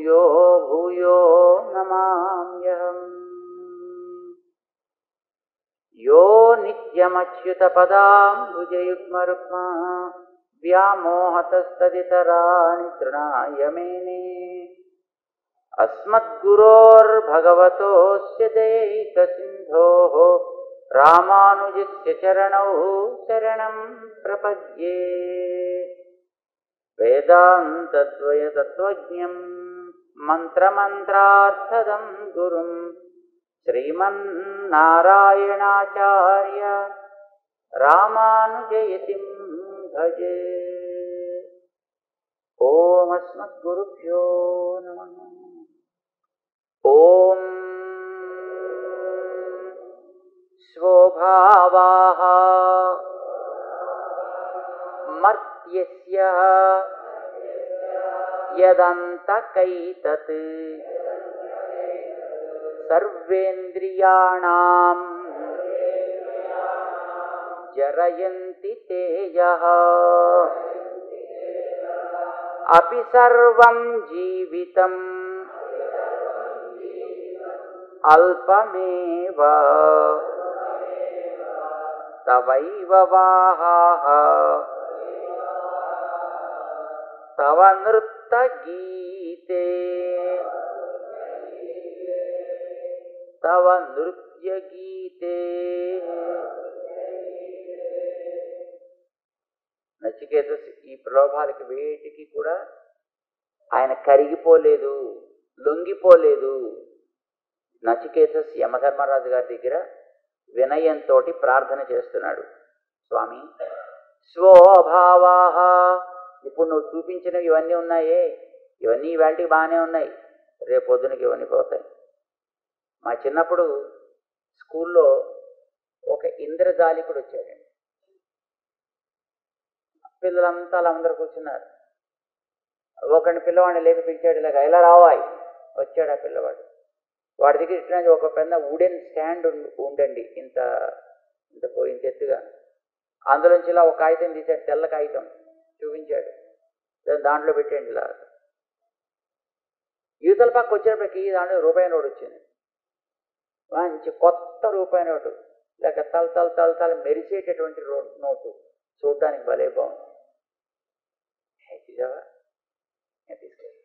భూయో భూయో నమామ్యహం యో నిత్యమచ్యుతపదాంబుజయుగ్మరుక్మా వ్యామోహతస్తదితరాణి తృణాయ మేనే अस्मद्गुरोर्भगवतोऽस्य दयैकसिन्धोः रामानुजस्य चरणौ शरणं प्रपद्ये वेदान्तद्वयतत्त्वज्ञं मन्त्रमन्त्रार्थदं गुरुं श्रीमन्नारायणाचार्य रामानुजयतिं भजे ॐ नमः ॐ स्वभावाः मर्त्यस्य यदन्तकैतत् सर्वेन्द्रियाणां जरयन्ति ते यः अपि सर्वं जीवितम् अल्पमेव तवैव वाहाः तव नृत्तगीते तव నృత్యగీతే నచికేత ఈ ప్రలోభాలకి వేటికి కూడా ఆయన కరిగిపోలేదు లొంగిపోలేదు నచికేతస్ యమధర్మరాజు గారి దగ్గర వినయంతో ప్రార్థన చేస్తున్నాడు స్వామి స్వభావా ఇప్పుడు నువ్వు చూపించినవి ఇవన్నీ ఉన్నాయే ఇవన్నీ ఇవాళకి బాగానే ఉన్నాయి రేపు పొద్దునకి ఇవన్నీ పోతాయి మా చిన్నప్పుడు స్కూల్లో ఒక ఇంద్రజాలికుడు వచ్చాడండి పిల్లలంతా అలా అందరు కూర్చున్నారు ఒకరిని పిల్లవాడిని లేపి పిలిచాడు ఇలాగ ఇలా రావాయి వచ్చాడు ఆ పిల్లవాడు వాడి దగ్గర ఇట్లా ఒక పెద్ద వుడెన్ స్టాండ్ ఉండండి ఇంత ఇంత ఇంత ఎత్తుగా అందులోంచి ఇలా ఒక కాగితం తీశాడు తెల్ల కాగితం చూపించాడు దాంట్లో పెట్టండి ఇలా యువతల పక్క వచ్చినప్పటికీ దాంట్లో రూపాయి నోటు వచ్చింది మంచి కొత్త రూపాయి నోటు లేక తల తల తల తల మెరిసేటటువంటి రో నోటు చూడడానికి భలే బాగుంది చూసావా తీసుకెళ్ళి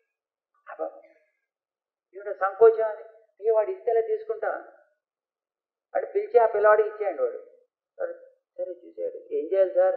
ఈవిడ సంకోచం అది ఇక వాడు ఇస్తేలా తీసుకుంటా వాడు పిలిచి ఆ పిల్లవాడికి ఇచ్చేయండి వాడు వాడు సరే చూసాడు ఏం చేయాలి సార్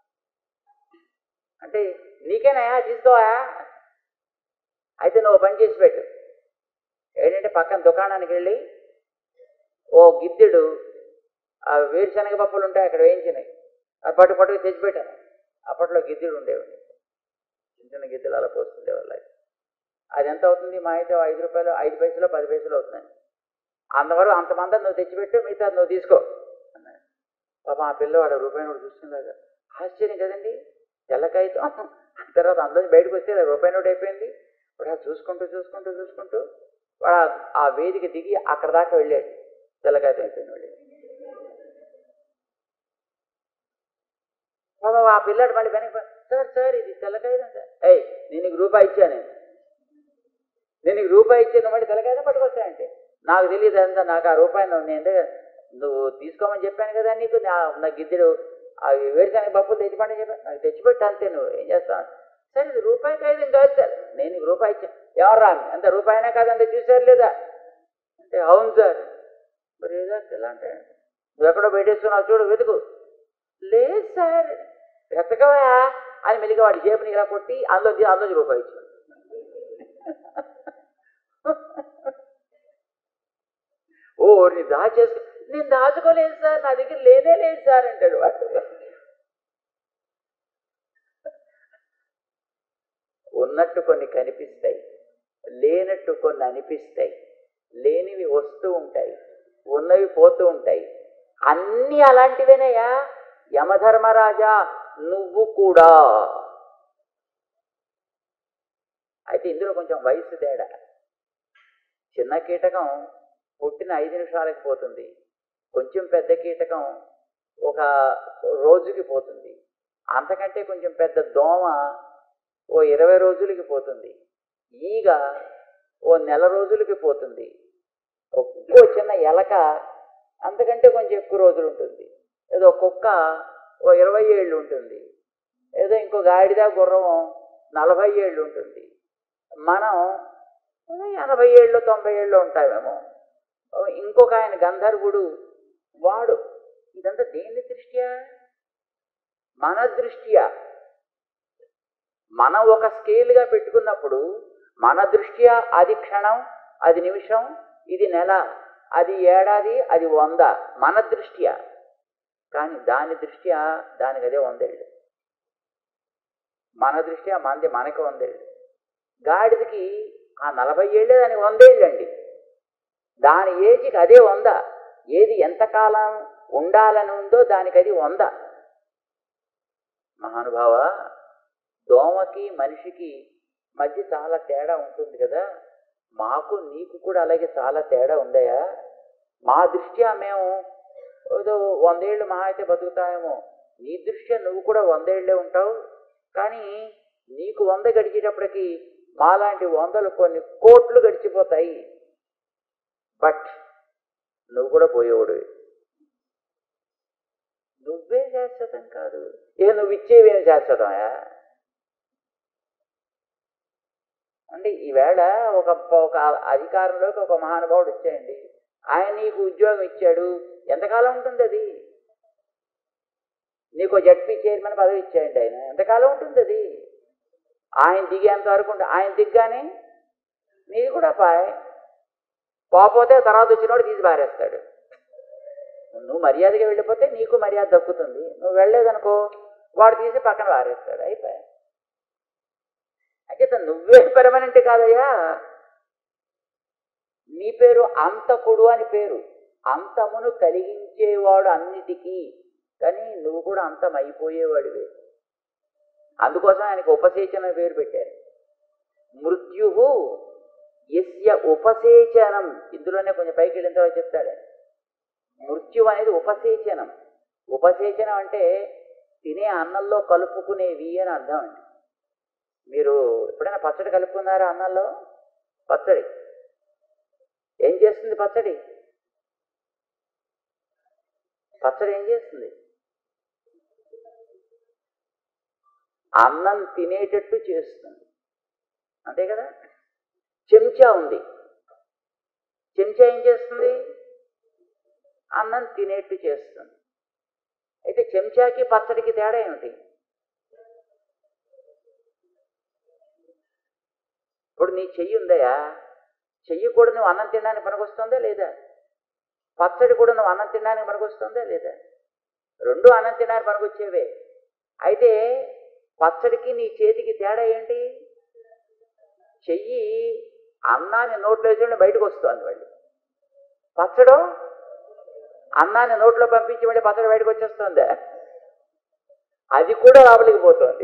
అంటే నీకేనాయా తీసుకోవా అయితే నువ్వు పని చేసి పెట్టు ఏంటంటే పక్కన దుకాణానికి వెళ్ళి ఓ గిద్దెడు ఆ వేరుశనగ పప్పులు ఉంటాయి అక్కడ వేయించినాయి ఆ పట్టు పట్టుకు తెచ్చిపెట్టాను అప్పట్లో గిద్దెడు ఉండేవాడు చిన్న చిన్న గిద్దెలు అలా పోస్తుండే వాళ్ళ అది ఎంత అవుతుంది మా అయితే ఐదు రూపాయలు ఐదు పైసలు పది పైసలు అవుతున్నాయి అంతవరకు అంతమంది నువ్వు తెచ్చిపెట్టు మిగతా నువ్వు తీసుకో అన్నాడు పాప ఆ పిల్లవాడు రూపాయి నోటు చూస్తుందాక ఆశ్చర్యం కదండి తెల్లకాయితం తర్వాత అందరి బయటకు వస్తే రూపాయి నోటు అయిపోయింది వాడు చూసుకుంటూ చూసుకుంటూ చూసుకుంటూ వాడు ఆ వేదిక దిగి అక్కడ దాకా వెళ్ళాడు తెల్లకాయితం అయిపోయింది వెళ్ళి పాపం ఆ పిల్లాడు మళ్ళీ వెనక సార్ సార్ ఇది తెల్లకాయితం సార్ ఏయ్ నేను నీకు రూపాయి ఇచ్చాను నేను నేను నీకు రూపాయి ఇచ్చాను మళ్ళీ తెల్లకాయితం పట్టుకొస్తానంటే నాకు తెలియదు అంతా నాకు ఆ రూపాయి నేను నువ్వు తీసుకోమని చెప్పాను కదా నీకు నా నా గిద్దెడు అవి వేరుశనగ పప్పులు తెచ్చిపెట్టని చెప్పాను నాకు తెచ్చిపెట్టు అంతే నువ్వు ఏం చేస్తావు సరే ఇది రూపాయి కాగితం కాదు సార్ నేను నీకు రూపాయి ఇచ్చాను ఎవరు రా ఎంత రూపాయినా కాదు అంత చూసారు లేదా అంటే అవును సార్ మరి ఏదో ఎలా అంటే నువ్వు ఎక్కడో పెట్టేసుకున్నావు చూడు వెతుకు లేదు సార్ వెతకవా అని మెల్లిగా వాడి జేబుని ఇలా కొట్టి అందులో అందులో రూపాయి ఇచ్చాడు ఓ నీ దాచేసుకో నేను దాచుకోలేదు సార్ నా దగ్గర లేనే లేదు సార్ అంటాడు వాడు ఉన్నట్టు కొన్ని కనిపిస్తాయి లేనట్టు కొన్ని అనిపిస్తాయి లేనివి వస్తూ ఉంటాయి ఉన్నవి పోతూ ఉంటాయి అన్నీ అలాంటివేనయ్యా యమధర్మరాజా నువ్వు కూడా అయితే ఇందులో కొంచెం వయసు తేడా చిన్న కీటకం పుట్టిన ఐదు నిమిషాలకి పోతుంది కొంచెం పెద్ద కీటకం ఒక రోజుకి పోతుంది అంతకంటే కొంచెం పెద్ద దోమ ఓ ఇరవై రోజులకి పోతుంది ఈగ ఓ నెల రోజులకి పోతుంది ఒక్కో చిన్న ఎలక అంతకంటే కొంచెం ఎక్కువ రోజులు ఉంటుంది ఏదో కుక్క ఓ ఇరవై ఏళ్ళు ఉంటుంది ఏదో ఇంకో గాడిద గుర్రం నలభై ఏళ్ళు ఉంటుంది మనం ఎనభై ఏళ్ళు తొంభై ఏళ్ళు ఉంటామేమో ఇంకొక ఆయన గంధర్వుడు వాడు ఇదంతా దేని దృష్ట్యా మన దృష్ట్యా మనం ఒక స్కేల్గా పెట్టుకున్నప్పుడు మన దృష్ట్యా అది క్షణం అది నిమిషం ఇది నెల అది ఏడాది అది వంద మన దృష్ట్యా కానీ దాని దృష్ట్యా దానికి అదే వందేళ్ళు మన దృష్ట్యా మనది మనకి వందేళ్ళు గాడిదకి ఆ నలభై ఏళ్ళే దానికి వందేళ్ళు అండి దాని ఏజ్కి అదే వంద ఏది ఎంతకాలం ఉండాలని ఉందో దానికి అది వంద మహానుభావ దోమకి మనిషికి మధ్య చాలా తేడా ఉంటుంది కదా మాకు నీకు కూడా అలాగే చాలా తేడా ఉందయా మా దృష్ట్యా మేము ఏదో వందేళ్ళు మహా అయితే బతుకుతామేమో నీ దృష్ట్యా నువ్వు కూడా వందేళ్లే ఉంటావు కానీ నీకు వంద గడిచేటప్పటికి మాలాంటి వందలు కొన్ని కోట్లు గడిచిపోతాయి బట్ నువ్వు కూడా పోయేవాడు నువ్వే శాశ్వతం కాదు ఏ నువ్వు ఇచ్చేవేమి శాశ్వతమా అంటే ఈవేళ ఒక ఒక అధికారంలోకి ఒక మహానుభావుడు వచ్చాయండి ఆయన నీకు ఉద్యోగం ఇచ్చాడు ఎంతకాలం ఉంటుంది అది నీకు జడ్పీ చైర్మన్ పదవి ఇచ్చాయండి ఆయన ఎంతకాలం ఉంటుంది అది ఆయన దిగేంత వరకు ఉంటుంది ఆయన దిగ్గానే నీది కూడా పాయ్ పోకపోతే తర్వాత వచ్చినవాడు తీసి పారేస్తాడు నువ్వు మర్యాదగా వెళ్ళిపోతే నీకు మర్యాద దక్కుతుంది నువ్వు వెళ్ళలేదనుకో వాడు తీసి పక్కన పారేస్తాడు అయిపోయా అయితే నువ్వే పెర్మనెంట్ కాదయ్యా నీ పేరు అంతకుడు అని పేరు అంతమును కలిగించేవాడు అన్నిటికీ కానీ నువ్వు కూడా అంతం అయిపోయేవాడివే అందుకోసం ఆయనకు ఉపసేచన పేరు పెట్టారు మృత్యు ఎస్య ఉపసేచనం ఇందులోనే కొంచెం పైకి వెళ్ళిన తర్వాత చెప్తాడు మృత్యు అనేది ఉపసేచనం ఉపసేచనం అంటే తినే అన్నంలో కలుపుకునేవి అని అర్థం అండి మీరు ఎప్పుడైనా పచ్చడి కలుపుకున్నారా అన్నంలో పచ్చడి ఏం చేస్తుంది పచ్చడి పచ్చడి ఏం చేస్తుంది అన్నం తినేటట్టు చేస్తుంది అంతే కదా చెంచా ఉంది చెంచా ఏం చేస్తుంది అన్నం తినేట్టు చేస్తుంది అయితే చెంచాకి పచ్చడికి తేడా ఏమిటి ఇప్పుడు నీ చెయ్యి ఉందయా చెయ్యి కూడా నువ్వు అన్నం తినడానికి పనికొస్తుందా లేదా పచ్చడి కూడా నువ్వు అన్నం తినడానికి పనికొస్తుందా లేదా రెండు అన్నం తినడానికి పనికొచ్చేవే అయితే పచ్చడికి నీ చేతికి తేడా ఏంటి చెయ్యి అన్నాన్ని నోట్లో వేసి బయటకు వస్తుంది మళ్ళీ పచ్చడు అన్నాన్ని నోట్లో పంపించి మళ్ళీ పచ్చడి బయటకు వచ్చేస్తుంది అది కూడా లోపలికి పోతుంది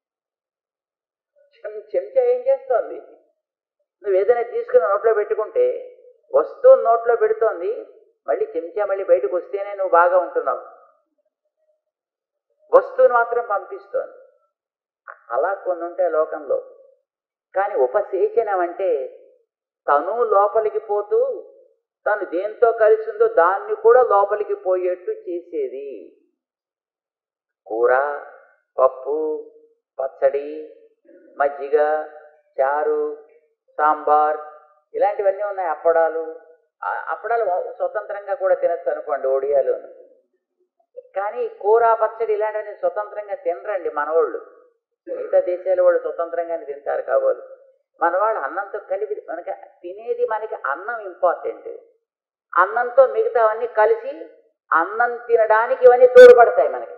చెంచా ఏం చేస్తోంది నువ్వు ఏదైనా తీసుకుని నోట్లో పెట్టుకుంటే వస్తువు నోట్లో పెడుతోంది మళ్ళీ చెంచా మళ్ళీ బయటకు వస్తేనే నువ్వు బాగా ఉంటున్నావు వస్తువుని మాత్రం పంపిస్తోంది అలా కొన్ని ఉంటాయి లోకంలో కానీ ఉపసేచనం అంటే తను లోపలికి పోతూ తను దేంతో కలిసిందో దాన్ని కూడా లోపలికి పోయేట్టు చేసేది కూర పప్పు పచ్చడి మజ్జిగ చారు సాంబార్ ఇలాంటివన్నీ ఉన్నాయి అప్పడాలు ఆ అప్పడాలు స్వతంత్రంగా కూడా తినచ్చు అనుకోండి ఒడియాలు కానీ కూర పచ్చడి ఇలాంటివన్నీ స్వతంత్రంగా తినరండి మనవాళ్ళు మిగతా దేశాల వాళ్ళు స్వతంత్రంగానే తింటారు కాబోలు మన వాళ్ళు అన్నంతో కలిపి మనకి తినేది మనకి అన్నం ఇంపార్టెంట్ అన్నంతో మిగతావన్నీ కలిసి అన్నం తినడానికి ఇవన్నీ తోడ్పడతాయి మనకి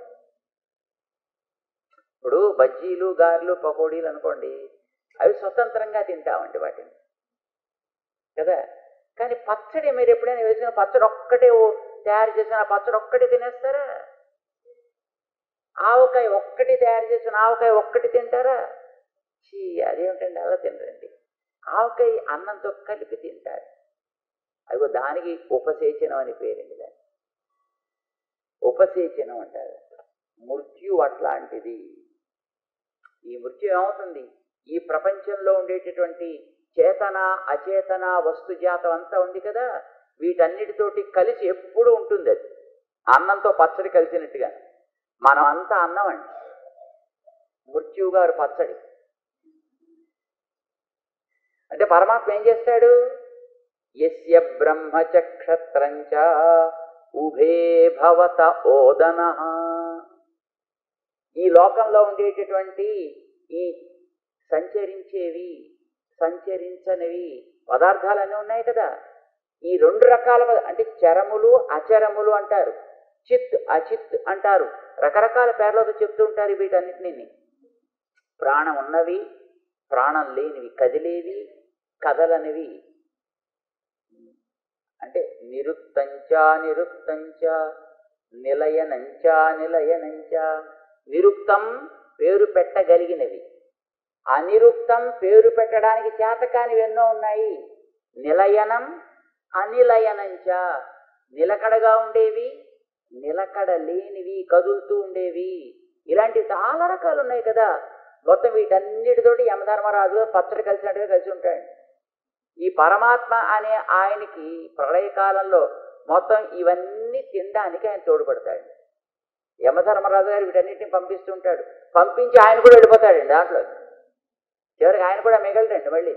ఇప్పుడు బజ్జీలు గారెలు పకోడీలు అనుకోండి అవి స్వతంత్రంగా తింటామండి వాటిని కదా కానీ పచ్చడి మీరు ఎప్పుడైనా వేసిన పచ్చడి ఒక్కటే ఓ- తయారు చేసిన ఆ పచ్చడి ఒక్కటి తినేస్తారా ఆవకాయ ఒక్కటి తయారు చేసిన ఆవకాయ ఒక్కటి తింటారా చీ అదేమిటండి అలా తినరండి ఆవకాయ అన్నంతో కలిపి తింటారు అదిగో దానికి ఉపసేచనం అని పేరండి దాన్ని ఉపసేచనం అంటారు మృత్యు అట్లాంటిది ఈ మృత్యు ఏమవుతుంది ఈ ప్రపంచంలో ఉండేటటువంటి చేతన అచేతన వస్తుజాతం అంతా ఉంది కదా వీటన్నిటితోటి కలిసి ఎప్పుడూ ఉంటుంది అది అన్నంతో పచ్చడి కలిసినట్టుగా మనం అంతా అన్నం అండి మృత్యువు గారు పచ్చడి అంటే పరమాత్మ ఏం చేస్తాడు యస్య బ్రహ్మచక్షత్రంచ ఉభే భవత ఓదన ఈ లోకంలో ఉండేటటువంటి ఈ సంచరించేవి సంచరించనివి పదార్థాలన్నీ ఉన్నాయి కదా ఈ రెండు రకాల పద- అంటే చరములు అచరములు అంటారు చిత్ అచిత్ అంటారు రకరకాల పేర్లతో చెప్తూ ఉంటారు వీటన్నిటిని ప్రాణం ఉన్నవి ప్రాణం లేనివి కదిలేవి కదలనివి అంటే నిరుక్తంచా నిరుక్తంచా నిలయనంచా నిలయనంచా నిరుక్తం పేరు పెట్టగలిగినవి అనిరుక్తం పేరు పెట్టడానికి చేతకానివి ఎన్నో ఉన్నాయి నిలయనం అనిలయనంచ నిలకడగా ఉండేవి నిలకడ లేనివి కదులుతూ ఉండేవి ఇలాంటి చాలా రకాలు ఉన్నాయి కదా మొత్తం వీటన్నిటితోటి యమధర్మరాజు పచ్చడి కలిసినట్టుగా కలిసి ఉంటాడు ఈ పరమాత్మ అనే ఆయనకి ప్రళయకాలంలో మొత్తం ఇవన్నీ తినడానికి ఆయన తోడ్పడతాడు యమధర్మరాజు గారు వీటన్నిటిని పంపిస్తుంటాడు పంపించి ఆయన కూడా వెళ్ళిపోతాడండి దాంట్లో చివరికి ఆయన కూడా మిగలడండి మళ్ళీ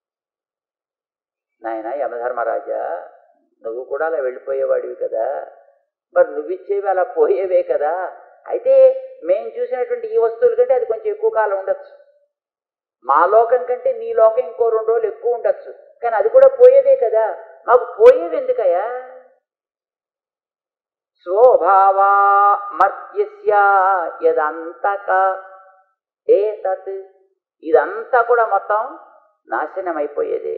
నాయన యమధర్మరాజా నువ్వు కూడా అలా వెళ్ళిపోయేవాడివి కదా మరి నువ్విచ్చేవి అలా పోయేవే కదా అయితే మేము చూసినటువంటి ఈ వస్తువుల కంటే అది కొంచెం ఎక్కువ కాలం ఉండొచ్చు మా లోకం కంటే నీ లోకం ఇంకో రెండు రోజులు ఎక్కువ ఉండొచ్చు కానీ అది కూడా పోయేదే కదా మాకు పోయేవి ఎందుకయ్యా స్వభావా మర్త్యస్య యదంతక ఏతత్ ఇదంతా కూడా మొత్తం నాశనం అయిపోయేదే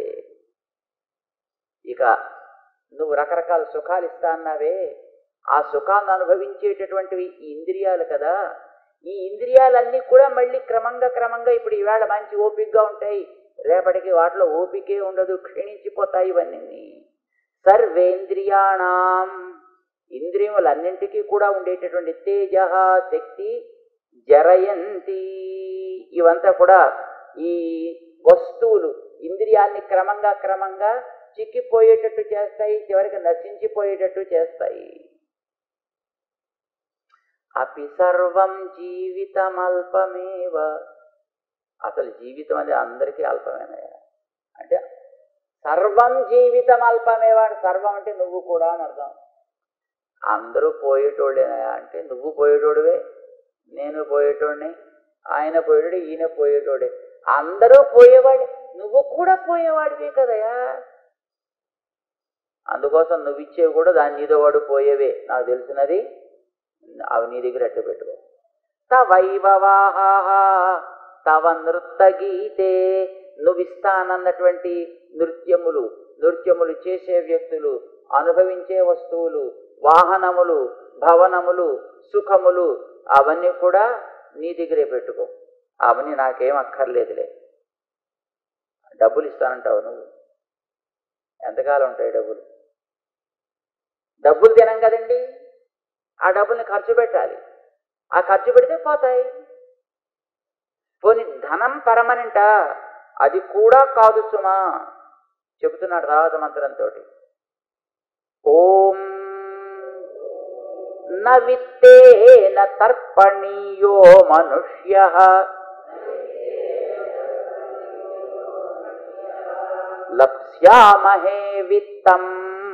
ఇక నువ్వు రకరకాల సుఖాలు ఇస్తా అన్నావే ఆ సుఖాలను అనుభవించేటటువంటివి ఈ ఇంద్రియాలు కదా ఈ ఇంద్రియాలన్నీ కూడా మళ్ళీ క్రమంగా క్రమంగా ఇప్పుడు ఈవేళ మంచి ఓపికగా ఉంటాయి రేపటికి వాటిలో ఓపికే ఉండదు క్షీణించిపోతాయి ఇవన్నీ సర్వేంద్రియాణం ఇంద్రియములన్నింటికీ కూడా ఉండేటటువంటి తేజ శక్తి జరయంతి ఇవంతా కూడా ఈ వస్తువులు ఇంద్రియాన్ని క్రమంగా క్రమంగా చిక్కిపోయేటట్టు చేస్తాయి చివరికి నశించిపోయేటట్టు చేస్తాయి అపి సర్వం జీవితమల్పమేవ అసలు జీవితం అనేది అందరికీ అల్పమేనా అంటే సర్వం జీవితం అల్పమేవ అంటే సర్వం అంటే నువ్వు కూడా అని అర్థం అందరూ పోయేటోళ్ళేనా అంటే నువ్వు పోయేటోడివే నేను పోయేటోడిని ఆయన పోయేటోడు ఈయన పోయేటోడే అందరూ పోయేవాడు నువ్వు కూడా పోయేవాడివే కదయా అందుకోసం నువ్వు ఇచ్చేవి కూడా దాని నీతో వాడు పోయేవే నాకు తెలిసినది అవి నీ దగ్గర అట్టు పెట్టుకో తవైభవాహ తవ నృత్య గీతే నువ్వు ఇస్తానన్నటువంటి నృత్యములు నృత్యములు చేసే వ్యక్తులు అనుభవించే వస్తువులు వాహనములు భవనములు సుఖములు అవన్నీ కూడా నీ దగ్గరే పెట్టుకో అవన్నీ నాకేం అక్కర్లేదులే డబ్బులు ఇస్తానంటావు నువ్వు ఎంతకాలం ఉంటాయి డబ్బులు డబ్బులు తినం కదండి ఆ డబ్బుల్ని ఖర్చు పెట్టాలి ఆ ఖర్చు పెడితే పోతాయి పోనీ ధనం పరమనంట అది కూడా కాదు సుమా చెబుతున్నాడు తర్వాత మంత్రంతో ఓం న విత్తేన తర్పణీయో మనుష్య లప్స్యామహే విత్తం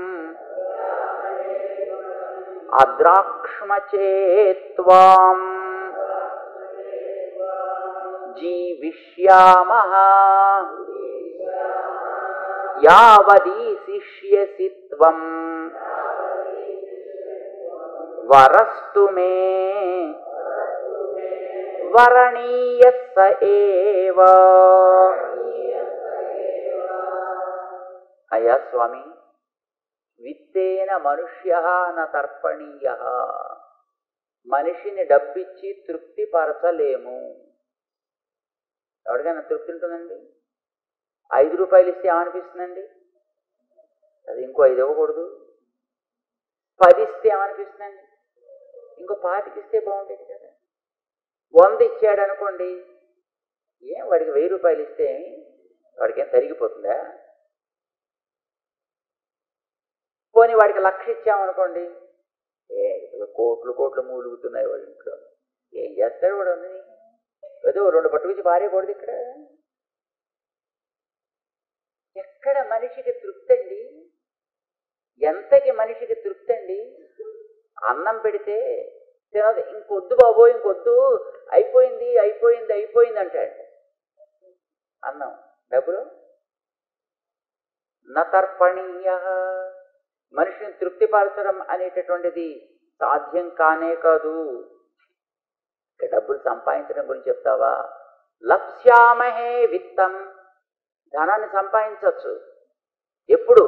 అద్రాక్ష్మచేత్వాం జీవిష్యామః యావదీశిష్యసి త్వం వరస్తు మే వరణీయ స ఏవ అయ్యా స్వామి విత్తేన మనుష్య న తర్పణీయ మనిషిని డబ్బిచ్చి తృప్తి పరచలేము ఎవరికైనా తృప్తి ఉంటుందండి ఐదు రూపాయలు ఇస్తే ఏమనిపిస్తుందండి అది ఇంకో ఐదు ఇవ్వకూడదు పది ఇస్తే ఏమనిపిస్తుందండి ఇంకో పాతికి ఇస్తే బాగుండేది కదా వంద ఇచ్చాడు అనుకోండి ఏం వాడికి వెయ్యి రూపాయలు ఇస్తే వాడికి ఏం తరిగిపోతుందా పోనీ వాడికి లక్ష ఇచ్చామనుకోండి ఏ ఇప్పుడు కోట్లు కోట్లు మూలుగుతున్నాయి వాడి ఇంట్లో ఏం చేస్తాడు వాడు అని ఏదో రెండు పట్టుకొచ్చి పారేయకూడదు ఇక్కడ ఎక్కడ మనిషికి తృప్తి అండి ఎంతకి మనిషికి తృప్తి అండి అన్నం పెడితే తినదు ఇంకొద్దు బాబో ఇంకొద్దు అయిపోయింది అయిపోయింది అయిపోయింది అంటాడు అన్నం డబ్బులు నతర్పణీయ మనిషిని తృప్తిపరచడం అనేటటువంటిది సాధ్యం కానే కాదు ఇక డబ్బులు సంపాదించడం గురించి చెప్తావా లప్స్యామహే విత్తం ధనాన్ని సంపాదించవచ్చు ఎప్పుడు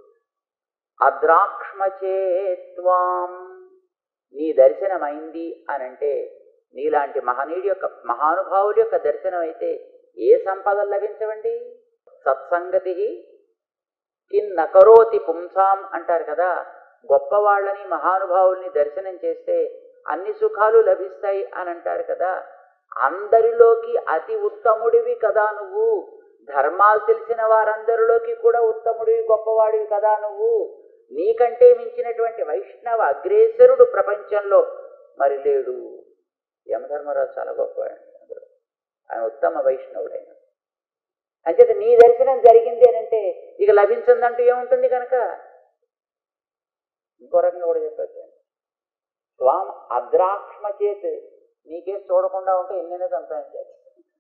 అద్రాక్ష్మచేత్వాం నీ దర్శనమైంది అని అంటే నీలాంటి మహనీయుడి యొక్క మహానుభావుడి యొక్క దర్శనం అయితే ఏ సంపదలు లభించవండి సత్సంగతి కిన్నకరోతి పుంసాం అంటారు కదా గొప్పవాళ్ళని మహానుభావుల్ని దర్శనం చేస్తే అన్ని సుఖాలు లభిస్తాయి అని అంటారు కదా అందరిలోకి అతి ఉత్తముడివి కదా నువ్వు ధర్మాలు తెలిసిన వారందరిలోకి కూడా ఉత్తముడివి గొప్పవాడివి కదా నువ్వు నీకంటే మించినటువంటి వైష్ణవ అగ్రేసరుడు ప్రపంచంలో మరి లేడు యమధర్మరాజు చాలా గొప్పవాడు ఆయన ఉత్తమ వైష్ణవుడైన అంచేత నీ దర్శనం జరిగింది అని అంటే ఇక లభించిందంటూ ఏముంటుంది కనుక ఇంకో రకంగా కూడా చెప్పచ్చు స్వామి అద్రాక్ష్మ చేతి నీకే చూడకుండా ఉంటే ఎన్నైనా సంపాదించాలి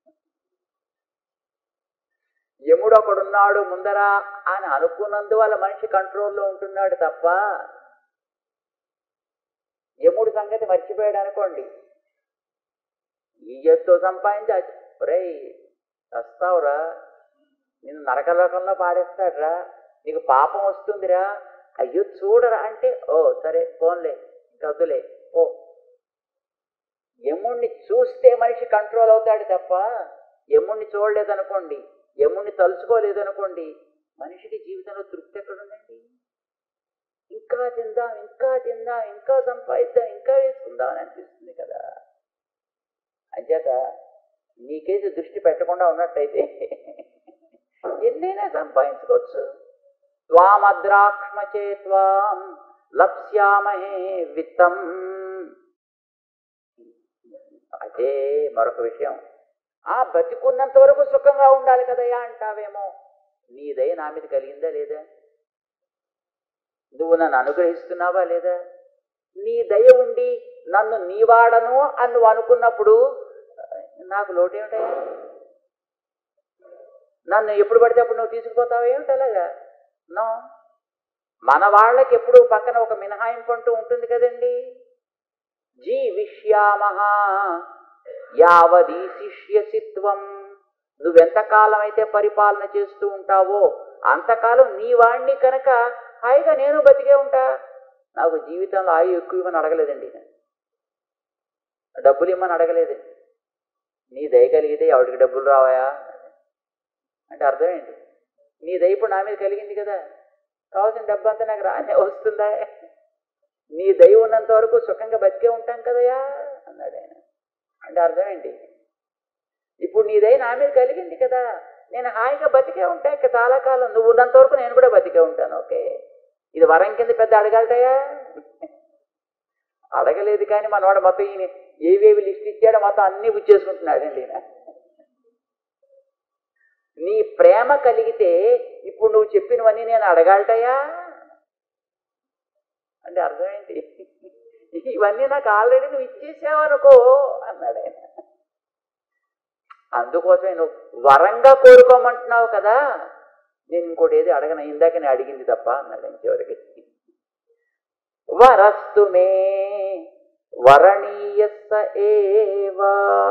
యముడు ఒకడున్నాడు ముందర అని అనుకున్నందువల్ల మనిషి కంట్రోల్లో ఉంటున్నాడు తప్ప యముడు సంగతి మర్చిపోయాడు అనుకోండి ఈ ఎత్తో సంపాదించి రే వస్తావురా నిన్ను నరకలోకంలో పాడేస్తాడురా నీకు పాపం వస్తుందిరా అయ్యో చూడరా అంటే ఓ సరే ఫోన్లే కదులే ఓ యముణ్ణి చూస్తే మనిషి కంట్రోల్ అవుతాడు తప్ప యముణ్ణి చూడలేదనుకోండి యముణ్ణి తలుచుకోలేదనుకోండి మనిషికి జీవితంలో తృప్తి ఎక్కడుందండి ఇంకా తిందాం ఇంకా తిందాం ఇంకా సంపాదిద్దాం ఇంకా వేసుకుందాం అని అనిపిస్తుంది కదా అంచేత నీకేసి దృష్టి పెట్టకుండా ఉన్నట్టయితే ఎన్నైనా సంపాదించుకోవచ్చు త్వామద్రాక్ష్మ చేత్వాం లప్స్యామహే విత్తం అదే మరొక విషయం ఆ బతికున్నంత వరకు సుఖంగా ఉండాలి కదయ్యా అంటావేమో నీ దయ నా మీద కలిగిందా లేదా నువ్వు నన్ను అనుగ్రహిస్తున్నావా లేదా నీ దయ ఉండి నన్ను నీవాడను అని నువ్వు అనుకున్నప్పుడు నాకు లోటేమిటయ్యా నన్ను ఎప్పుడు పడితే అప్పుడు నువ్వు తీసుకుపోతావు ఏమిటి అలాగా నో మన వాళ్ళకి ఎప్పుడు పక్కన ఒక మినహాయింపు అంటూ ఉంటుంది కదండి జీవిష్యామహ యావదీ శిష్యసిత్వం నువ్వెంతకాలం అయితే పరిపాలన చేస్తూ ఉంటావో అంతకాలం నీ వాణ్ణి కనుక హాయిగా నేను బతికే ఉంటా నాకు జీవితంలో ఆయు ఎక్కువ ఇవ్వని అడగలేదండి డబ్బులు ఇమ్మని అడగలేదండి నీ దయ కలిగితే ఎవడికి డబ్బులు రావాయా అంటే అర్థం ఏంటి నీ దయ ఇప్పుడు నా మీద కలిగింది కదా కావాల్సిన డబ్బు అంతా నాకు రానే వస్తుందా నీ దయ ఉన్నంత వరకు సుఖంగా బతికే ఉంటాం కదయా అన్నాడు ఆయన అంటే అర్థం ఏంటి ఇప్పుడు నీ దయ నా మీద కలిగింది కదా నేను హాయిగా బతికే ఉంటా ఇక చాలా కాలం నువ్వు ఉన్నంత వరకు నేను కూడా బతికే ఉంటాను ఓకే ఇది వరం కింద పెద్ద అడగలటయా అడగలేదు కానీ మనవాడు మొత్తం ఈయన ఏవేవి లిస్ట్ ఇచ్చాడో మొత్తం అన్నీ గుచ్చేసుకుంటున్నాడండి ఈయన నీ ప్రేమ కలిగితే ఇప్పుడు నువ్వు చెప్పినవన్నీ నేను అడగాలటయా అంటే అర్థం ఏంటి ఇవన్నీ నాకు ఆల్రెడీ నువ్వు ఇచ్చేసావనుకో అన్నాడు ఆయన అందుకోసమే నువ్వు వరంగా కోరుకోమంటున్నావు కదా నేను ఇంకోటి ఏది అడగను ఇందాక నేను అడిగింది తప్ప అన్నాడు ఆయన చివరికి వరస్తు మే వరణీయస్స ఏవా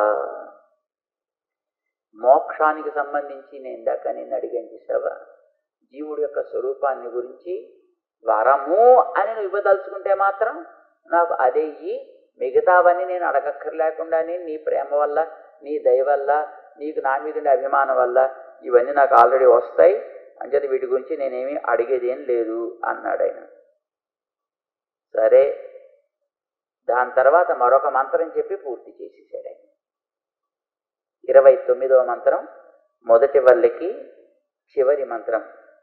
మోక్షానికి సంబంధించి నేను ఇందాక నేను అడిగాను చూసావా జీవుడి యొక్క స్వరూపాన్ని గురించి వరము అని నువ్వు ఇవ్వదలుచుకుంటే మాత్రం నాకు అదే ఇయ్యి మిగతావన్నీ నేను అడగక్కర్లేకుండానే నీ ప్రేమ వల్ల నీ దయ వల్ల నీకు నా మీద ఉండే అభిమానం వల్ల ఇవన్నీ నాకు ఆల్రెడీ వస్తాయి అంచేత వీటి గురించి నేనేమి అడిగేది ఏం లేదు అన్నాడు ఆయన సరే దాని తర్వాత మరొక మంత్రం చెప్పి పూర్తి చేసేసాడు ఆయన ఇరవై తొమ్మిదవ మంత్రం మొదటి వల్లికి చివరి మంత్రం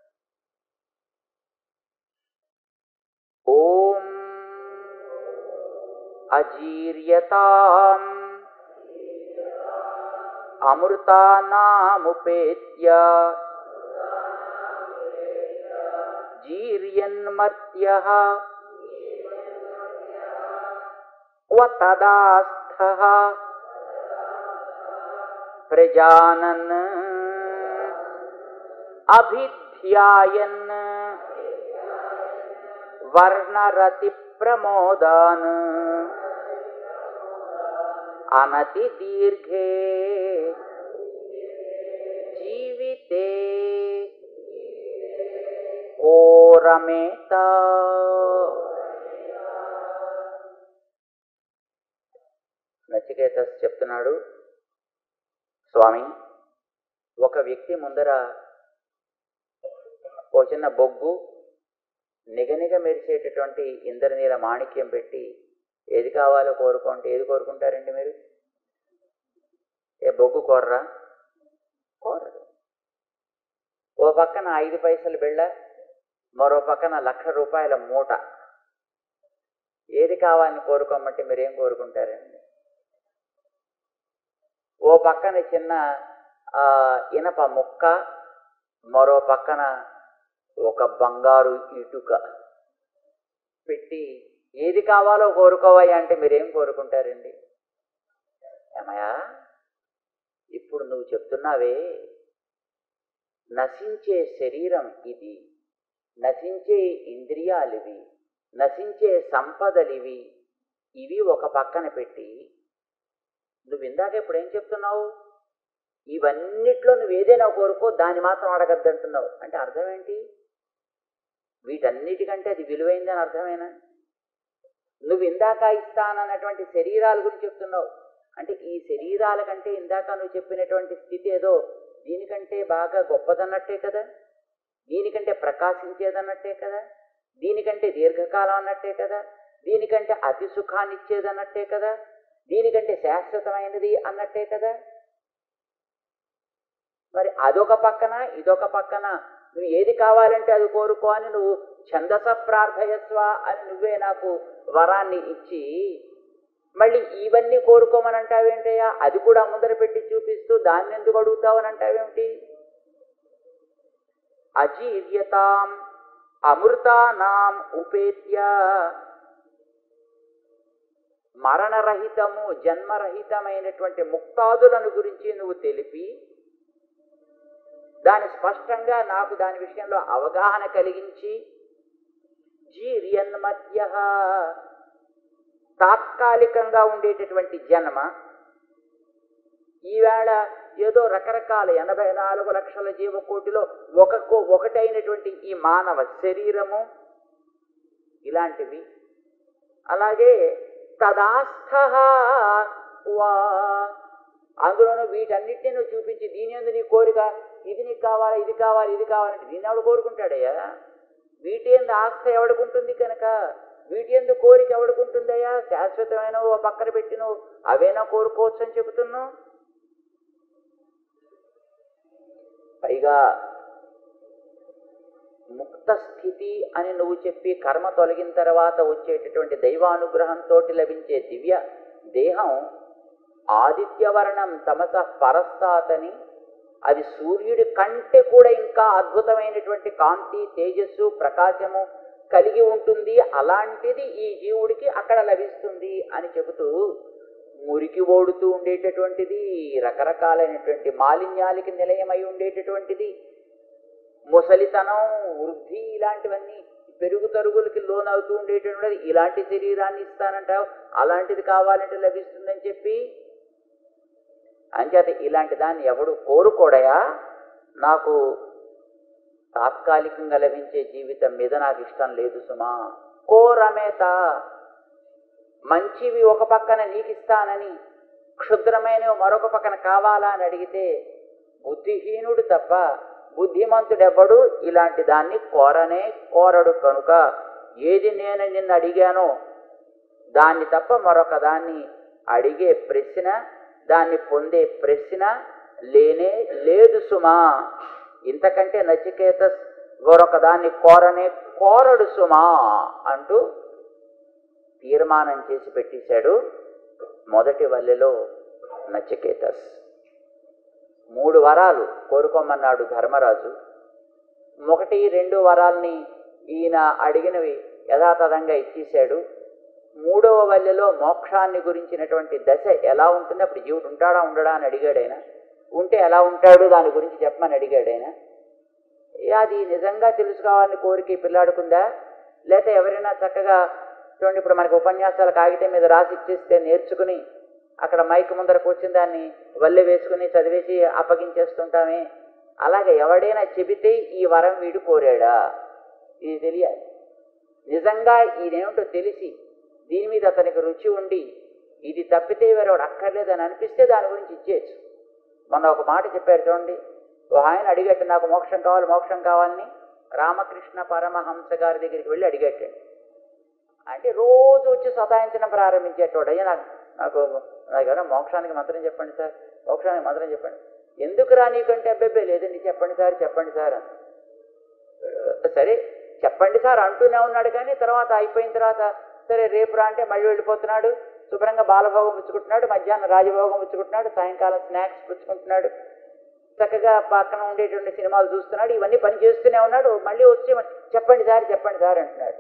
ఓం అజీర్యతాం అమృతానాముపేత్య జీర్యన్మర్త్య వతదాస్థ ప్రజానన్ అభిధ్యాయన్ వర్ణరతి ప్రమోదాన్ అనతి దీర్ఘే జీవితే కోరమేత నచికేతస్ చెప్తున్నాడు స్వామి ఒక వ్యక్తి ముందర ఓ చిన్న బొగ్గు నిగనిగ మెరిసేటటువంటి ఇంద్రనీల మాణిక్యం పెట్టి ఏది కావాలో కోరుకుంటే ఏది కోరుకుంటారండి మీరు ఏ బొగ్గు కోర్రా కోరరు ఓ పక్కన ఐదు పైసలు బిళ్ళ మరో పక్కన లక్ష రూపాయల మూట ఏది కావాలని కోరుకోమంటే మీరేం కోరుకుంటారండి ఓ పక్కన చిన్న ఆ, ఇనప ముక్క మరో పక్కన ఒక బంగారు ఇటుక పెట్టి ఏది కావాలో కోరుకోవాలి అంటే మీరేం కోరుకుంటారండి ఏమయ్యా ఇప్పుడు నువ్వు చెప్తున్నావే నశించే శరీరం ఇది నశించే ఇంద్రియాలివి నశించే సంపదలివి ఇవి ఒక పక్కన పెట్టి నువ్వు ఇందాక ఇప్పుడు ఏం చెప్తున్నావు ఇవన్నిట్లో నువ్వు ఏదైనా కోరుకో దాన్ని మాత్రం అడగద్దంటున్నావు అంటే అర్థం ఏంటి వీటన్నిటికంటే అది విలువైందని అర్థమేనా నువ్వు ఇందాక ఇస్తానన్నటువంటి శరీరాల గురించి చెప్తున్నావు అంటే ఈ శరీరాల కంటే ఇందాక నువ్వు చెప్పినటువంటి స్థితి ఏదో దీనికంటే బాగా గొప్పదన్నట్టే కదా దీనికంటే ప్రకాశించేదన్నట్టే కదా దీనికంటే దీర్ఘకాలం అన్నట్టే కదా దీనికంటే అతి సుఖాన్ని ఇచ్చేదన్నట్టే కదా దీనికంటే శాశ్వతమైనది అన్నట్టే కదా మరి అదొక పక్కన ఇదొక పక్కన నువ్వు ఏది కావాలంటే అది కోరుకో అని నువ్వు ఛందస ప్రార్థయస్వ అని నువ్వే నాకు వరాన్ని ఇచ్చి మళ్ళీ ఇవన్నీ కోరుకోమని అంటావేంటయ్యా అది కూడా ముందర పెట్టి చూపిస్తూ దాన్ని ఎందుకు అడుగుతావని అంటావేమిటి అజీర్యతాం అమృతానాం ఉపేత్య మరణరహితము జన్మరహితమైనటువంటి ముక్తాదులను గురించి నువ్వు తెలిపి దాని స్పష్టంగా నాకు దాని విషయంలో అవగాహన కలిగించి జీర్యన్మధ్య తాత్కాలికంగా ఉండేటటువంటి జన్మ ఈవేళ ఏదో రకరకాల ఎనభై నాలుగు లక్షల జీవకోటిలో ఒక ఒకటైనటువంటి ఈ మానవ శరీరము ఇలాంటివి అలాగే తదాస్థ వా అందులోనూ వీటన్నిటిని నువ్వు చూపించి దీని ఎందు నీ కోరిక ఇది నీకు కావాలి ఇది కావాలి ఇది కావాలంటే దీన్ని ఎవడు కోరుకుంటాడయ్యా వీటి ఎందు ఆస్థ ఎవడుకుంటుంది కనుక వీటి ఎందు కోరిక ఎవడుకుంటుందయ్యా శాశ్వతమైన ఓ పక్కన పెట్టి నువ్వు అవేనా కోరుకోవచ్చు అని చెబుతున్నావు పైగా ముక్త స్థితి అని నువ్వు చెప్పి కర్మ తొలగిన తర్వాత వచ్చేటటువంటి దైవానుగ్రహంతో లభించే దివ్య దేహం ఆదిత్యవర్ణం తమస పరస్తాతని అది సూర్యుడి కంటే కూడా ఇంకా అద్భుతమైనటువంటి కాంతి తేజస్సు ప్రకాశము కలిగి ఉంటుంది అలాంటిది ఈ జీవుడికి అక్కడ లభిస్తుంది అని చెబుతూ మురికి ఓడుతూ ఉండేటటువంటిది రకరకాలైనటువంటి మాలిన్యాలకి నిలయమై ఉండేటటువంటిది ముసలితనం వృద్ధి ఇలాంటివన్నీ పెరుగు తరుగులకి లోనవుతూ ఉండేటటువంటిది ఇలాంటి శరీరాన్ని ఇస్తానంటావు అలాంటిది కావాలంటే లభిస్తుందని చెప్పి అంచేత ఇలాంటి దాన్ని ఎవడు కోరుకోడయా నాకు తాత్కాలికంగా లభించే జీవితం మీద నాకు ఇష్టం లేదు సుమా కోరమేత మంచివి ఒక పక్కన నీకు ఇస్తానని క్షుద్రమైనవి మరొక పక్కన కావాలా అని అడిగితే బుద్ధిహీనుడు తప్ప బుద్ధిమంతుడెవ్వడు ఇలాంటి దాన్ని కోరనే కోరడు కనుక ఏది నేను నిన్ను అడిగానో దాన్ని తప్ప మరొక దాన్ని అడిగే ప్రశ్న దాన్ని పొందే ప్రశ్న లేనే లేదు సుమా ఇంతకంటే నచికేత మరొక దాన్ని కోరనే కోరడు సుమా అంటూ తీర్మానం చేసి పెట్టేశాడు మొదటి వల్లెలో నచికేతస్ మూడు వరాలు కోరుకోమన్నాడు ధర్మరాజు ఒకటి రెండు వరాల్ని ఈయన అడిగినవి యథాతథంగా ఇచ్చేశాడు మూడవ వల్లెలో మోక్షాన్ని గురించినటువంటి దశ ఎలా ఉంటుంది అప్పుడు జీవుడు ఉంటాడా ఉండడా అని అడిగాడు ఆయన ఉంటే ఎలా ఉంటాడు దాని గురించి చెప్పమని అడిగాడు ఆయన అది నిజంగా తెలుసుకోవాలని కోరిక ఈ పిల్లాడుకుందా లేకపోతే ఎవరైనా చక్కగా చూడండి ఇప్పుడు మనకి ఉపన్యాసాల కాగితం మీద రాసి ఇచ్చేస్తే నేర్చుకుని అక్కడ మైక్ ముందర కూర్చుని దాన్ని వల్లె వేసుకుని చదివేసి అప్పగించేస్తుంటామే అలాగే ఎవడైనా చెబితే ఈ వరం వీడు కోరాడా ఇది తెలియాలి నిజంగా ఇదేమిటో తెలిసి దీని మీద అతనికి రుచి ఉండి ఇది తప్పితే వేరేవాడు అక్కర్లేదని అనిపిస్తే దాని గురించి ఇచ్చేయచ్చు మొన్న ఒక మాట చెప్పారు చూడండి ఓ ఆయన అడిగట్టు నాకు మోక్షం కావాలి మోక్షం కావాలని రామకృష్ణ పరమహంస గారి దగ్గరికి వెళ్ళి అడిగట్టండి అంటే రోజు వచ్చి సతాయించడం ప్రారంభించేటోడు అయ్యా నాకు నాకు నాకు ఎవరైనా మోక్షానికి మంత్రం చెప్పండి సార్ మోక్షానికి మంత్రం చెప్పండి ఎందుకు రా నీకంటే అబ్బాయి లేదండి చెప్పండి సార్ చెప్పండి సార్ అని సరే చెప్పండి సార్ అంటూనే ఉన్నాడు కానీ తర్వాత అయిపోయిన తర్వాత సరే రేపు రా అంటే మళ్ళీ వెళ్ళిపోతున్నాడు శుభ్రంగా బాలభోగం పుచ్చుకుంటున్నాడు మధ్యాహ్నం రాజభోగం పుచ్చుకుంటున్నాడు సాయంకాలం స్నాక్స్ పుచ్చుకుంటున్నాడు చక్కగా పక్కన ఉండేటువంటి సినిమాలు చూస్తున్నాడు ఇవన్నీ పని చేస్తూనే ఉన్నాడు మళ్ళీ వచ్చి చెప్పండి సార్ చెప్పండి సార్ అంటున్నాడు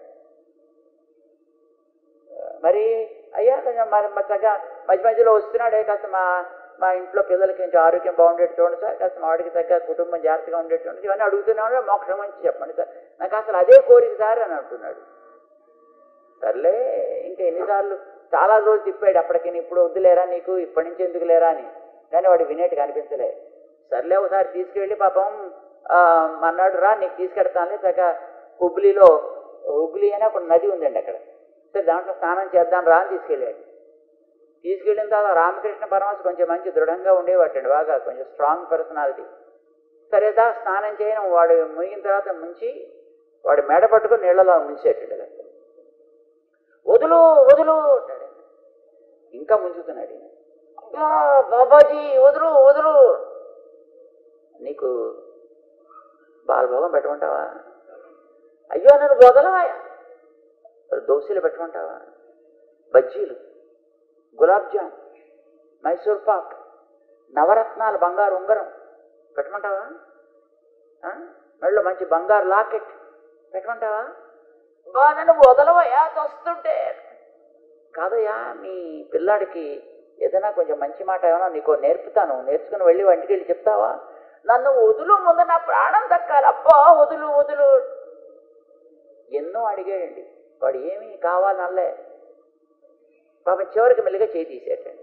మరి అయ్యా కొంచెం మరి మరి చక్కగా మధ్య మధ్యలో వస్తున్నాడే కాస్త మా మా ఇంట్లో పిల్లలకి కొంచెం ఆరోగ్యం బాగుండేట్టు చూడండి సార్ కాస్త మా వాడికి తగ్గ కుటుంబం జాగ్రత్తగా ఉండేట్టు చూడండి ఇవన్నీ అడుగుతున్నాడు మోక్షం గురించి చెప్పండి సార్ నాకు అసలు అదే కోరిక సార్ అని అంటున్నాడు సర్లే ఇంకా ఎన్నిసార్లు చాలా రోజులు తిప్పాడు అప్పటికి ఇప్పుడు వద్దులేరా నీకు ఇప్పటి నుంచి ఎందుకు లేరా అని కానీ వాడు వినేట్టు కనిపించలే సర్లే ఒకసారి తీసుకెళ్ళి పాపం ఆ, మన్నాడు రా నీకు తీసుకెడతానులే చక్కగా హుబ్లీలో హుబ్లీ అని ఒక నది ఉందండి అక్కడ సరే దాంట్లో స్నానం చేద్దాం రా అని తీసుకెళ్ళాడు తీసుకెళ్ళిన తర్వాత రామకృష్ణ పరమహంస కొంచెం మంచి దృఢంగా ఉండేవాటండి బాగా కొంచెం స్ట్రాంగ్ పర్సనాలిటీ సరే దా స్నానం చేయడం వాడు మునిగిన తర్వాత ముంచి వాడు మెడ పట్టుకుని నీళ్ళలో ముంచేటండి అలా. వదులు వదులు అంటాడు ఆయన. ఇంకా ముంచుతున్నాడు ఈయన. అబ్బా బాబాజీ వదులు వదులు నీకు బాలభోగం పెట్టమంటావా అయ్యో నన్ను వదలవాయా దోశలు పెట్టమంటావా బజ్జీలు గులాబ్ జామ్ మైసూర్ పాక్ నవరత్నాలు బంగారు ఉంగరం పెట్టమంటావా ఆ? మెడలో మంచి బంగారు లాకెట్ పెట్టమంటావా బా నన్ను వదలవయ్యా వస్తుంటే కాదయ్యా మీ పిల్లాడికి ఏదైనా కొంచెం మంచి మాట ఏమైనా నీకు నేర్పుతాను నేర్చుకుని వెళ్ళి వంటికి వెళ్ళి చెప్తావా నన్ను వదులు ముందు నా ప్రాణం దక్కాలి అబ్బా వదులు వదులు ఎన్నో అడిగాడండి వాడు ఏమీ కావాలనల్లే పాపం చివరికి మెల్లిగా చేయి తీసేటండి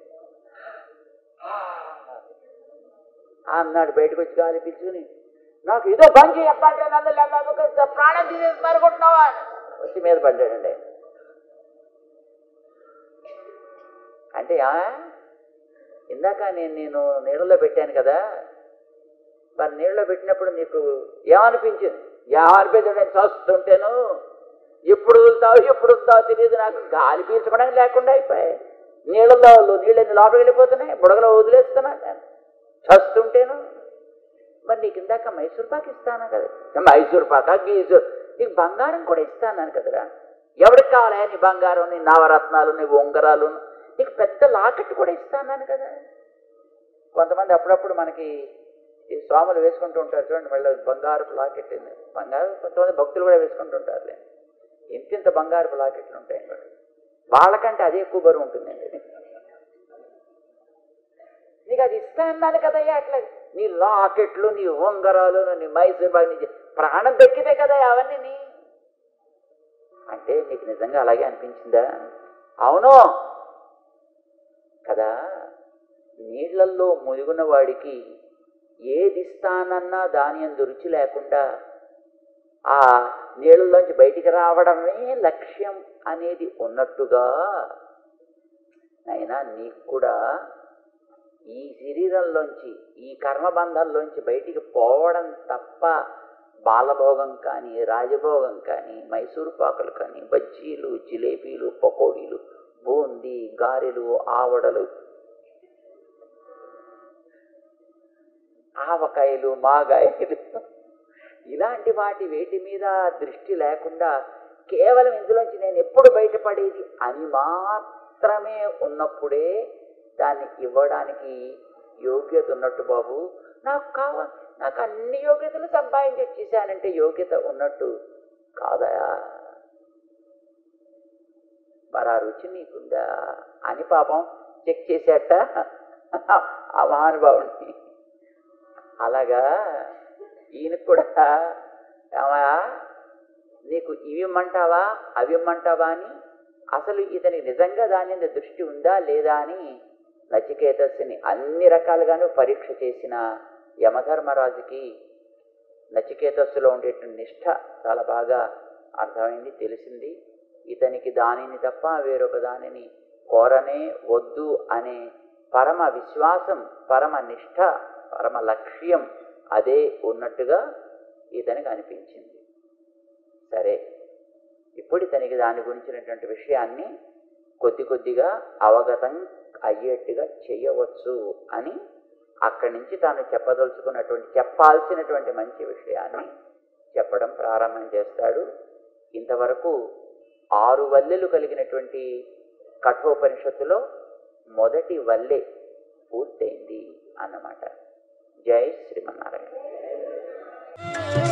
అన్నాడు బయటకు వచ్చి గాలి పీల్చుకుని నాకు ఏదో పని చేయప్పంటే నన్ను లేకపోతే ప్రాణం తీసేసి మరుకుంటున్నావా వచ్చి మీద పడ్డాడండి అంటే ఆ, ఇందాక నేను నేను నీళ్ళలో పెట్టాను కదా మరి నీళ్ళలో పెట్టినప్పుడు నీకు ఏమనిపించింది ఏమనిపించింది నేను చూస్తుంటేను ఎప్పుడు వదులుతావు ఎప్పుడు వదులుతావు తెలియదు నాకు గాలి పీల్చుకోవడానికి లేకుండా అయిపోయాయి నీళ్ళలో నీళ్ళని లోపలికి వెళ్ళిపోతున్నాయి బుడగలో వదిలేస్తున్నా నేను చస్తుంటేను మరి నీకు ఇందాక మైసూర్ పాక్ ఇస్తాను కదా మైసూర్ పాక గీజూర్ నీకు బంగారం కూడా ఇస్తాను కదరా ఎవరికి కావాలా నీ బంగారం నీ నవరత్నాలు నీ ఉంగరాలు నీకు పెద్ద లాకెట్ కూడా ఇస్తాను కదా కొంతమంది అప్పుడప్పుడు మనకి ఈ స్వాములు వేసుకుంటూ ఉంటారు చూడండి మళ్ళీ బంగారపు లాకెట్ ఉంది. బంగారు కొంతమంది భక్తులు కూడా వేసుకుంటూ ఉంటారు ఇంత ఇంత బంగారపు లాకెట్లు ఉంటాయి అన్నమాట. వాళ్ళకంటే అదే ఎక్కువ బరువు ఉంటుందండి నీకు అది ఇస్తా అన్నాను కదయ్యా అట్లా నీ లాకెట్లు నీ ఉంగరాలు నీ మైసూర్ బాగ్ నీ ప్రాణం దక్కితే కదా అవన్నీ నీ అంటే నీకు నిజంగా అలాగే అనిపించిందా అవును కదా నీళ్లల్లో మునిగిన వాడికి ఏది ఇస్తానన్నా దాని అందు రుచి లేకుండా ఆ నీళ్ళలోంచి బయటికి రావడమే లక్ష్యం అనేది ఉన్నట్టుగా అయినా నీకు కూడా ఈ శరీరంలోంచి ఈ కర్మబంధాల్లోంచి బయటికి పోవడం తప్ప బాలభోగం కానీ రాజభోగం కానీ మైసూరు పాకులు కానీ బజ్జీలు జిలేబీలు పకోడీలు బూందీ గారెలు ఆవడలు ఆవకాయలు మాగాయలు ఇలాంటి వాటి వేటి మీద దృష్టి లేకుండా కేవలం ఇందులోంచి నేను ఎప్పుడు బయటపడేది అని మాత్రమే ఉన్నప్పుడే దాన్ని ఇవ్వడానికి యోగ్యత ఉన్నట్టు బాబు నాకు కావాలి నాకు అన్ని యోగ్యతలు సంపాదించి వచ్చేసానంటే యోగ్యత ఉన్నట్టు కాదయా మరి ఆ రుచి నీకుందా అని పాపం చెక్ చేసేట ఆ మహానుభావుడిని అలాగా ఈయనకు కూడా ఏమయ్యా నీకు ఇవి ఇమ్మంటావా అవి ఇమ్మంటావా అని అసలు ఇతనికి నిజంగా దాని మీద దృష్టి ఉందా లేదా అని నచికేతస్సుని అన్ని రకాలుగాను పరీక్ష చేసిన యమధర్మరాజుకి నచికేతస్సులో ఉండేటువంటి నిష్ఠ చాలా బాగా అర్థమైంది తెలిసింది ఇతనికి దానిని తప్ప వేరొక దానిని కోరనే వద్దు అనే పరమ విశ్వాసం పరమ నిష్ఠ పరమ లక్ష్యం అదే ఉన్నట్టుగా ఇతనికి అనిపించింది సరే ఇప్పుడు ఇతనికి దాని గురించినటువంటి విషయాన్ని కొద్ది కొద్దిగా అవగతం అయ్యేట్టుగా చేయవచ్చు అని అక్కడి నుంచి తాను చెప్పదలుచుకున్నటువంటి చెప్పాల్సినటువంటి మంచి విషయాన్ని చెప్పడం ప్రారంభం చేస్తాడు ఇంతవరకు ఆరు వల్లెలు కలిగినటువంటి కఠోపనిషత్తులో మొదటి వల్లె పూర్తయింది అన్నమాట జై శ్రీమన్నారాయణ